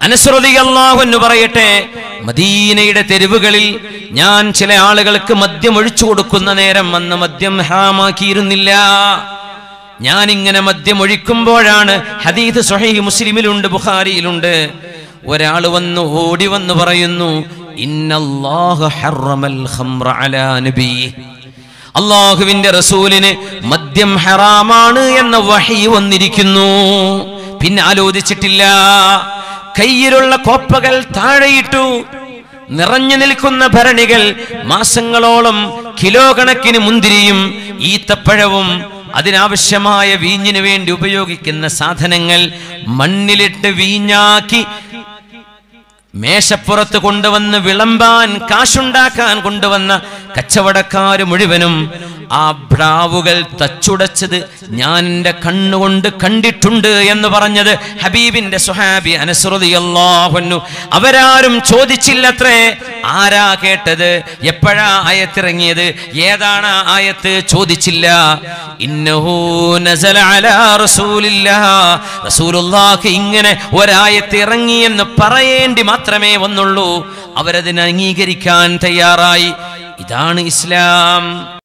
അനശ്രുതിയല്ലാഹെന്ന് പറയട്ടെ മദീനയുടെ തെരുവുകളിൽ ഞാൻ ചില ആളുകൾക്ക് മദ്യം ഒഴിച്ചു കൊടുക്കുന്ന നേരം അന്ന് മദ്യം ഹറാമാക്കിയിരുന്നില്ല ഞാൻ ഇങ്ങനെ മദ്യം ഒഴിക്കുമ്പോഴാണ് ഹദീദ് സ്വഹീഹ് മുസ്ലിമിലുണ്ട് ബുഖാരിയിലുണ്ട് ഒരാൾ വന്ന് ഓടി വന്ന് പറയുന്നു ഇന്നല്ലാഹു ഹറമൽ ഖംറ അലാ നബി അള്ളാഹുവിന്റെ റസൂലിന് മദ്യം ഹറാമാണ് എന്ന വഹി വന്നിരിക്കുന്നു പിന്നെ ആലോചിച്ചിട്ടില്ല കയ്യിലുള്ള കോപ്പകൾ താഴെയിട്ടു നിറഞ്ഞു നിൽക്കുന്ന ഭരണികൾ മാസങ്ങളോളം കിലോ കണക്കിന് മുന്തിരിയും ഈത്തപ്പഴവും അതിനാവശ്യമായ വീഞ്ഞിന് വേണ്ടി ഉപയോഗിക്കുന്ന സാധനങ്ങൾ മണ്ണിലിട്ട് വീഞ്ഞാക്കി മേശപ്പുറത്ത് കൊണ്ടുവന്ന് വിളമ്പാൻ കാശുണ്ടാക്കാൻ കൊണ്ടുവന്ന കച്ചവടക്കാര് മുഴുവനും ആ ഭ്രാവുകൾ തച്ചുടച്ചത് ഞാൻ എൻ്റെ കണ്ണുകൊണ്ട് കണ്ടിട്ടുണ്ട് എന്ന് പറഞ്ഞത് ഹബീബിന്റെ സുഹാബി അനുസൃതിയല്ലാഹുന്നു അവരാരും ചോദിച്ചില്ലത്രേ ആരാ കേട്ടത് എപ്പോഴാ ആയത്തിറങ്ങിയത് ഏതാണ് ആ ആയത്ത് ചോദിച്ചില്ല ഇന്നഹു നസല അലാ റസൂലില്ലാ റസൂലുള്ളാഹി ഇങ്ങനെ ഒരായത്ത് ഇറങ്ങി എന്ന് പറയേണ്ടി മാത്രമേ വന്നുള്ളൂ അവരതിനെ അംഗീകരിക്കാൻ തയ്യാറായി ഇതാണ് ഇസ്ലാം